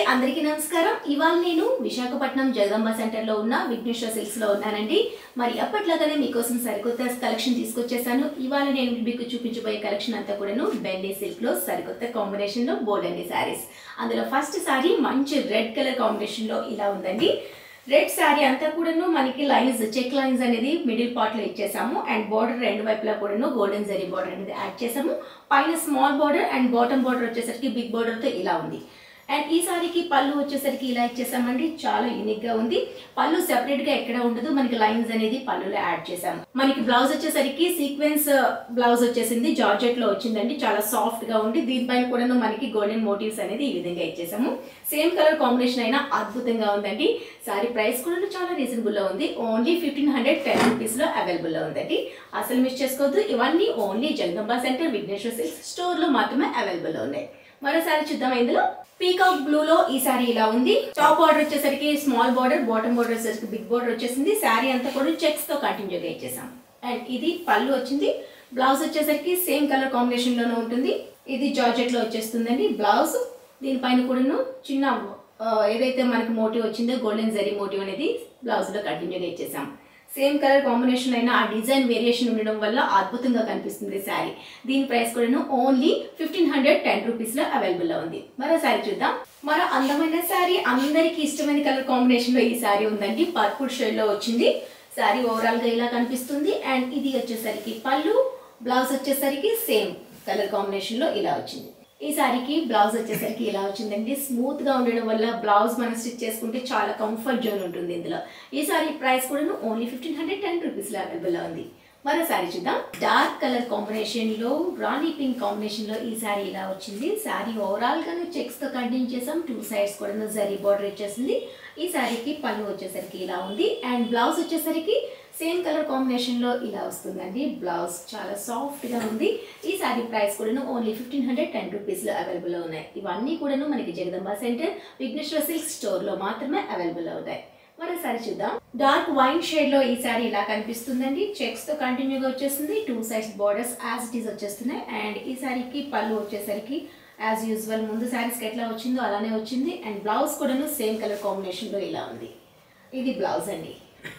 అందరికీ నమస్కారం ఇవాళ నేను విశాఖపట్నం జగదంబ సెంటర్ లో ఉన్న విఘ్నేశ్వర సిల్క్స్ లో ఉన్నానండి మరి అప్పట్లాగానే మీకోసం సరికొత్త కలెక్షన్ తీసుకొచ్చేసాను ఇవాళ నేను మీకు చూపించబోయే కలెక్షన్ అంతా కూడాను బెండీ సిల్క్ లో సరికొత్త కాంబినేషన్ లో బోర్డెండి శారీస్ అందులో ఫస్ట్ శారీ మంచి రెడ్ కలర్ కాంబినేషన్ లో ఇలా ఉందండి రెడ్ శారీ అంతా కూడాను మనకి లైన్స్ చెక్ లైన్స్ అనేది మిడిల్ పార్ట్ లో ఇచ్చేసాము అండ్ బార్డర్ రెండు వైపులా కూడాను గోల్డెన్ జరీ బార్డర్ అనేది యాడ్ చేసాము పైన small border and bottom border వచ్చేసరికి బిగ్ బార్డర్ తో ఇలా ఉంది అండ్ ఈ సారీకి పళ్ళు వచ్చేసరికి ఇలా ఇచ్చేసామండి చాలా యూనిక్ గా ఉంది పళ్ళు సెపరేట్ గా ఎక్కడ ఉండదు మనకి లైన్స్ అనేది పళ్ళులో యాడ్ చేసాము మనకి బ్లౌజ్ వచ్చేసరికి సీక్వెన్స్ బ్లౌజ్ వచ్చేసింది జార్జెట్ లో వచ్చిందండి చాలా సాఫ్ట్ గా ఉంది దీనిపైన కూడా మనకి గోల్డెన్ మోటివ్స్ అనేది ఈ విధంగా ఇచ్చేసాము సేమ్ కలర్ కాంబినేషన్ అయినా అద్భుతంగా ఉందండి సారీ ప్రైస్ కూడా చాలా రీజనబుల్ లో ఉంది only fifteen hundred ten rupees లో అవైలబుల్ లో ఉందండి అసలు మిస్ చేసుకోవద్దు ఇవన్నీ only Jagadamba centre Vighneshwara silks store లో మాత్రమే అవైలబుల్ లో ఉన్నాయి మరోసారి చూద్దాం ఇందులో పీకాక్ బ్లూ లో ఈ సారీ ఇలా ఉంది టాప్ బార్డర్ వచ్చేసరికి స్మాల్ బార్డర్ బాటమ్ బార్డర్ వచ్చేసరికి బిగ్ బార్డర్ వచ్చేసింది సారీ అంతా కూడా చెక్స్ తో కంటిన్యూగా ఇచ్చేసాం అండ్ ఇది పళ్ళు వచ్చింది బ్లౌజ్ వచ్చేసరికి సేమ్ కలర్ కాంబినేషన్ లోనే ఉంటుంది ఇది జార్జెట్ లో వచ్చేస్తుందండి బ్లౌజ్ దీనిపైన కూడాను చిన్న ఆ, ఏదైతే మనకి మోటివ్ వచ్చిందో గోల్డెన్ జరీ మోటివ్ అనేది బ్లౌజ్ లో కంటిన్యూగా ఇచ్చేసాం సేమ్ కలర్ కాంబినేషన్ అయినా ఆ డిజైన్ వేరియేషన్ ఉండడం వల్ల అద్భుతంగా కనిపిస్తుంది శారీ దీని ప్రైస్ కూడా only fifteen hundred ten rupees లో అవైలబుల్ లో ఉంది మరో శారీ చూద్దాం మరో అందమైన శారీ అందరికీ ఇష్టమైన కలర్ కాంబినేషన్ లో ఈ శారీ ఉందండి పర్పుల్ షేడ్ లో వచ్చింది శారీ ఓవరాల్ గా ఇలా కనిపిస్తుంది అండ్ ఇది వచ్చేసరికి పళ్ళు బ్లౌజ్ వచ్చేసరికి సేమ్ కలర్ కాంబినేషన్ లో ఇలా వచ్చింది ఈ సారీకి బ్లౌజ్ వచ్చేసరికి ఇలా వచ్చిందండి స్మూత్ గా ఉండడం వల్ల బ్లౌజ్ మనం స్టిచ్ చేసుకుంటే చాలా కంఫర్ట్ జోన్ ఉంటుంది ఇందులో ఈ సారీ ప్రైస్ కూడా only fifteen hundred ten rupees లో అవైలబుల్ లో ఉంది మరో సారీ చూద్దాం డార్క్ కలర్ కాంబినేషన్ లో రాణి పింక్ కాంబినేషన్ లో ఈ సారీ ఇలా వచ్చింది సారీ ఓవరాల్ గా చెక్స్ తో కంటిన్యూ చేసాం టూ సైడ్స్ కూడా జరీ బార్డర్ ఇచ్చేసింది ఈ సారీకి పళ్ళు వచ్చేసరికి ఇలా ఉంది అండ్ బ్లౌజ్ వచ్చేసరికి సేమ్ కలర్ కాంబినేషన్ లో ఇలా వస్తుందండి బ్లౌజ్ చాలా సాఫ్ట్ గా ఉంది ఈ సారీ ప్రైస్ కూడాను only fifteen hundred ten rupees లో అవైలబుల్ లో ఉన్నాయి ఇవన్నీ కూడాను మనకి Jagadamba centre Vighneshwara silk store లో మాత్రమే అవైలబుల్ అవుతాయి మరోసారి చూద్దాం డార్క్ వైన్ షేడ్ లో ఈ సారీ ఇలా కనిపిస్తుందండి చెక్స్ తో కంటిన్యూగా వచ్చేస్తుంది two sides borders as it is వచ్చేస్తున్నాయి అండ్ ఈ సారీకి పళ్ళు వచ్చేసరికి యాజ్ యూజువల్ ముందు శారీస్కి ఎట్లా వచ్చిందో అలానే వచ్చింది అండ్ బ్లౌజ్ కూడాను సేమ్ కలర్ కాంబినేషన్లో ఇలా ఉంది ఇది బ్లౌజ్ అండి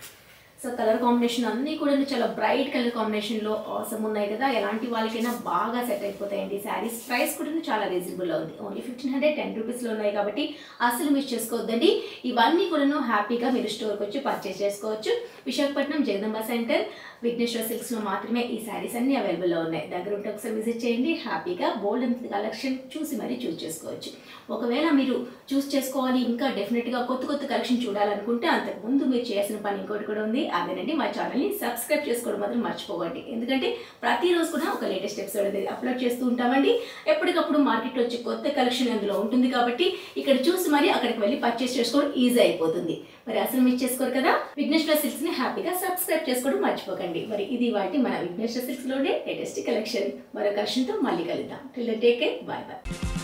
సో కలర్ కాంబినేషన్ అన్నీ కూడా చాలా బ్రైట్ కలర్ కాంబినేషన్లో అవసరం ఉన్నాయి కదా ఎలాంటి వాళ్ళకైనా బాగా సెట్ అయిపోతాయండి శారీస్ ప్రైస్ కూడా చాలా రీజనబుల్లో ఉంది ఓన్లీ ఫిఫ్టీన్ హండ్రెడ్ టెన్ రూపీస్లో ఉన్నాయి కాబట్టి అసలు మిస్ చేసుకోవద్దండి ఇవన్నీ కూడాను హ్యాపీగా మీరు స్టోర్కి వచ్చి పర్చేస్ చేసుకోవచ్చు విశాఖపట్నం జగదంబ సెంటర్ విఘ్నేశ్వర సిల్క్స్లో మాత్రమే ఈ శారీస్ అన్ని అవైలబుల్లో ఉన్నాయి దగ్గర ఉంటే ఒకసారి విజిట్ చేయండి హ్యాపీగా బోల్డ్ అంత కలెక్షన్ చూసి మరీ చూస్ చేసుకోవచ్చు ఒకవేళ మీరు చూస్ చేసుకోవాలి ఇంకా డెఫినెట్గా కొత్త కొత్త కలెక్షన్ చూడాలనుకుంటే అంతకుముందు మీరు చేయాల్సిన పని ఇంకోటి కూడా ఉంది అదేనండి మా ఛానల్ని సబ్స్క్రైబ్ చేసుకోవడం మాత్రం మర్చిపోకండి ఎందుకంటే ప్రతిరోజు కూడా ఒక లేటెస్ట్ ఎపిసోడ్ అనేది అప్లోడ్ చేస్తూ ఉంటామండి ఎప్పటికప్పుడు మార్కెట్లో వచ్చే కొత్త కలెక్షన్ అందులో ఉంటుంది కాబట్టి ఇక్కడ చూసి మరి అక్కడికి వెళ్ళి పర్చేస్ చేసుకోవడం ఈజీ అయిపోతుంది మరి అసలు మిస్ చేసుకోరు కదా విఘ్నేశ్వర సిల్క్స్ ని హ్యాపీగా సబ్స్క్రైబ్ చేసుకోవడం మర్చిపోకండి మరి ఇది వాటి మన విఘ్నేశ్వర సిల్క్స్ లోనే లేటెస్ట్ కలెక్షన్ మరో కలెక్షన్ తో మళ్ళీ కలుద్దాం till take care bye bye